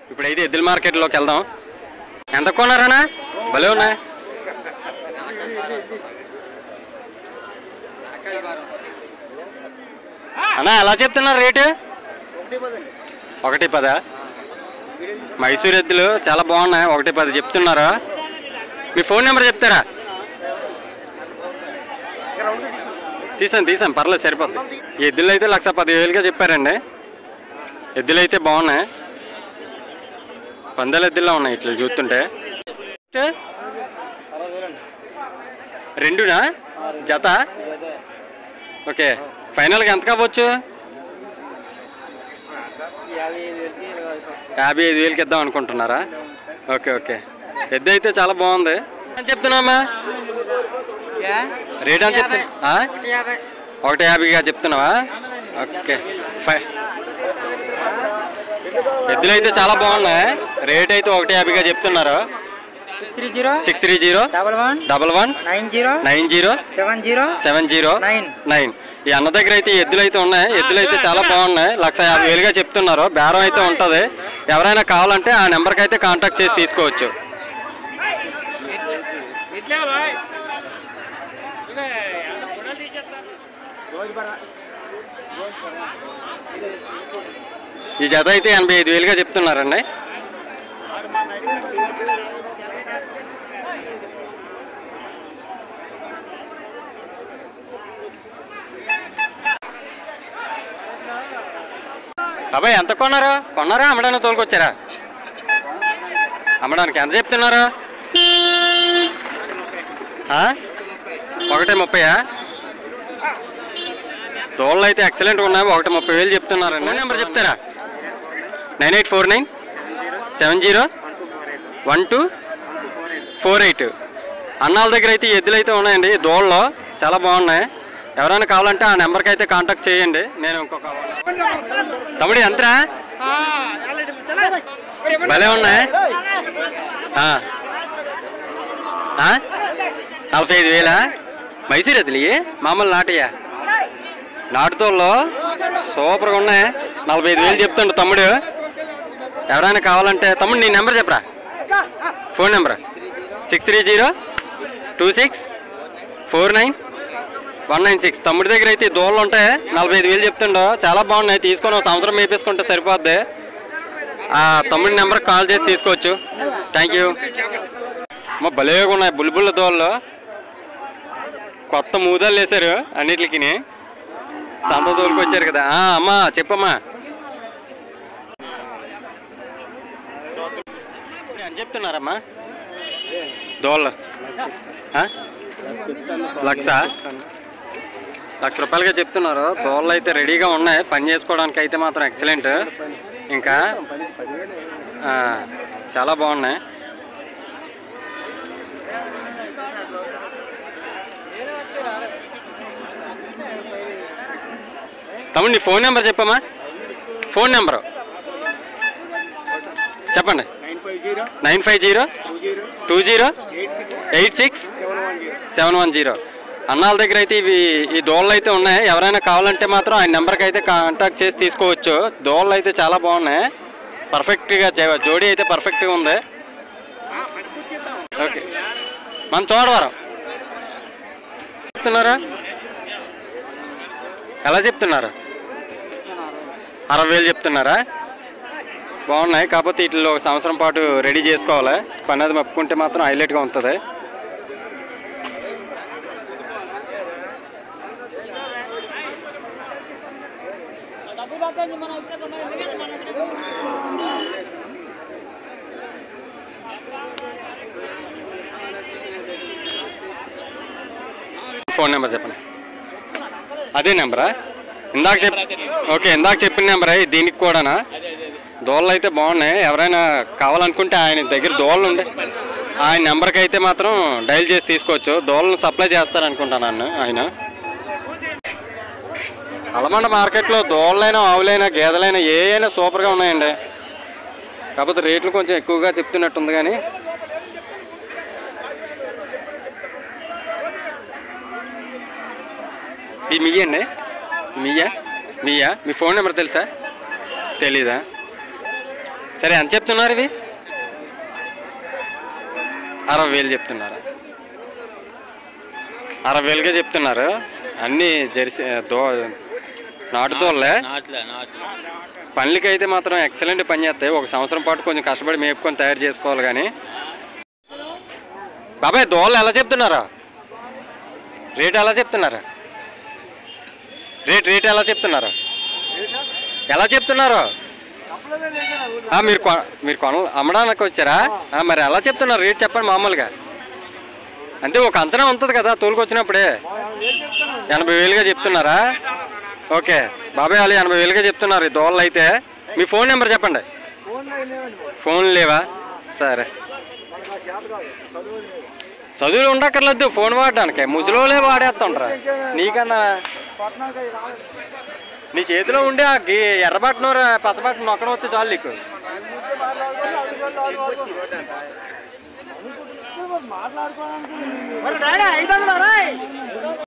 ఇప్పుడైతే ఎద్దుల మార్కెట్లోకి వెళ్దాం ఎంత కొన్నారనా భలే ఉన్నాయి అన్నా ఎలా చెప్తున్నారు రేటు ఒకటి పదా మైసూర్ ఎద్దులు చాలా బాగున్నాయి ఒకటి పది చెప్తున్నారా మీ ఫోన్ నెంబర్ చెప్తారా తీసాను తీసాను పర్లేదు సరిపోద్ది ఈ ఎద్దులు అయితే లక్ష పదివేలుగా చెప్పారండి ఎద్దులు అయితే బాగున్నాయి పందెల ఎద్దుల్లో ఉన్నాయి ఇట్లా చూస్తుంటే రెండునా జత ఓకే ఫైనల్గా ఎంత కావచ్చు యాభై ఐదు వేలకి ఇద్దాం అనుకుంటున్నారా ఓకే ఓకే ఎద్దు అయితే చాలా బాగుంది ఎంత చెప్తున్నావమ్మా రేట్ ఎంత చెప్తున్నా ఆ? ఒకటి యాభైగా చెప్తున్నావా ఓకే ఫైవ్ ఎద్దులు అయితే చాలా బాగున్నాయి రేట్ అయితే ఒకటి యాభైగా చెప్తున్నారు six three zero six three zero double one double one nine zero nine zero seven zero seven zero nine. Nine ఈ అన్న దగ్గర అయితే ఈ ఎద్దులు అయితే ఉన్నాయి ఎద్దులు అయితే చాలా బాగున్నాయి లక్ష యాభై వేలుగా చెప్తున్నారు బేరం అయితే ఉంటుంది ఎవరైనా కావాలంటే ఆ నెంబర్కి అయితే కాంటాక్ట్ చేసి తీసుకోవచ్చు ఈ జత అయితే ఎనభై ఐదు వేలుగా చెప్తున్నారండి అబ్బాయి ఎంత కొన్నారు కొన్నారా అమ్మడానికి తోలుకొచ్చారా అమ్మడానికి ఎంత చెప్తున్నారు ఆ? ఒకటి ముప్పయా తోళ్ళు అయితే ఎక్సలెంట్ ఉన్నాయి ఒకటి ముప్పై వేలు చెప్తున్నారు ఫోన్ నెంబర్ చెప్తారా nine eight four nine seven zero one two four eight అన్నాల దగ్గర అయితే ఈ ఎద్దులు అయితే ఉన్నాయండి దోళ్ళలో చాలా బాగున్నాయి ఎవరైనా కావాలంటే ఆ నెంబర్కి అయితే కాంటాక్ట్ చేయండి నేను ఇంకొక తమ్ముడు ఎంతరా భలే ఉన్నాయి ఆ. ఆ? నలభై ఐదు వేలా మైసూర్ ఎద్దులు ఇవి? మామూలు నాటయ్యా నాటుతోళ్ళు సూపర్గా ఉన్నాయి నలభై ఐదు వేలు చెప్తుండు తమ్ముడు ఎవరైనా కావాలంటే తమ్ముడు నీ నెంబర్ చెప్పరా phone number six three zero two six four nine one nine six తమ్ముడి దగ్గర అయితే దోళ్ళు ఉంటాయి నలభై ఐదు వేలు చెప్తుండో చాలా బాగున్నాయి తీసుకొని ఒక సంవత్సరం మేపేసుకుంటే సరిపోద్ది ఆ తమ్ముడి నెంబర్ కాల్ చేసి తీసుకోవచ్చు థ్యాంక్ యూ మా భలేగా ఉన్నాయి బుల్బుల్ దోళ్ళు కొత్త మూదాలు వేశారు అన్నిటికి సంత తోలుకు వచ్చారు కదా ఆ, అమ్మా చెప్పమ్మా ఎంత చెప్తున్నారమ్మా దోళ్ళు ఆ? లక్ష లక్ష రూపాయలుగా చెప్తున్నారు దోళ్ళు అయితే రెడీగా ఉన్నాయి పని చేసుకోవడానికి అయితే మాత్రం ఎక్సలెంట్ ఇంకా ఆ, చాలా బాగున్నాయి తమ్ముడు నీ ఫోన్ నెంబర్ చెప్పమ్మా ఫోన్ నెంబరు చెప్పండి nine five zero nine five zero two zero two zero eight six eight six seven one zero seven one zero అన్నాల దగ్గర అయితే ఇవి ఈ దోళ్ళు అయితే ఉన్నాయి ఎవరైనా కావాలంటే మాత్రం ఆయన నెంబర్కి అయితే కాంటాక్ట్ చేసి తీసుకోవచ్చు దోళ్ళు అయితే చాలా బాగున్నాయి పర్ఫెక్ట్గా జే- జోడీ అయితే పర్ఫెక్ట్గా ఉంది ఓకే మన చోడవరం చెప్తున్నారా ఎలా చెప్తున్నారు అరవై వేలు చెప్తున్నారా బాగున్నాయి కాకపోతే వీటిలో ఒక సంవత్సరం పాటు రెడీ చేసుకోవాలి పని అది మప్పుకుంటే మాత్రం హైలైట్గా ఉంటుంది ఫోన్ నెంబర్ చెప్పండి అదే నెంబరా ఇందాక చెప్ ఓకే ఇందాక చెప్పిన నెంబరే దీనికి కూడానా దోళ్ళు అయితే బాగున్నాయి ఎవరైనా కావాలనుకుంటే ఆయన దగ్గర దోళ్ళు ఉండే ఆయన నెంబర్కి అయితే మాత్రం డైల్ చేసి తీసుకోవచ్చు దోళ్ళను సప్లై చేస్తారనుకుంటాను నన్ను ఆయన అలమండ మార్కెట్లో దోళ్ళైనా ఆవులైనా గేదెలైనా ఏ అయినా సూపర్గా ఉన్నాయండి కాకపోతే రేట్లు కొంచెం ఎక్కువగా చెప్తున్నట్టుంది కానీ ఇది మీయండి మీయా మీయా మీ ఫోన్ నెంబర్ తెలుసా తెలీదా సరే ఎంత చెప్తున్నారు ఇవి అరవై వేలు చెప్తున్నారు అరవై వేలుగా చెప్తున్నారు అన్నీ జెర్సీ దో నాటుతోళ్ళే నాట్లే నాట్లే పనులకి అయితే మాత్రం ఎక్సలెంట్ పని చేస్తాయి ఒక సంవత్సరం పాటు కొంచెం కష్టపడి మేపుకొని తయారు చేసుకోవాలి కానీ బాబాయ్ దోళ్ళు ఎలా చెప్తున్నారా రేట్ ఎలా చెప్తున్నారు రేట్ రేట్ ఎలా చెప్తున్నారు ఎలా చెప్తున్నారు ఆ, మీరు కొ మీరు కొన అమ్మడానికి వచ్చారా ఆ, మరి ఎలా చెప్తున్నారు రేట్ చెప్పండి మామూలుగా అంటే ఒక అంచనా ఉంటుంది కదా తోలుకొచ్చినప్పుడే ఎనభై వేలుగా చెప్తున్నారా ఓకే బాబాయ్ వాళ్ళు ఎనభై వేలుగా చెప్తున్నారు ఈ దోళ్ళు అయితే మీ ఫోన్ నెంబర్ చెప్పండి ఫోన్ లేవా సరే చదువులు ఉండక్కర్లేదు ఫోన్ వాడడానికి ముసలోలే వాడేస్తుంటారా నీకన్నా నీ చేతిలో ఉండే ఆ గి- ఎర్ర బట్టను పచ్చ బట్టను నొక్కడం వస్తే చాలు నీకు మాట్లాడుకోవడానికి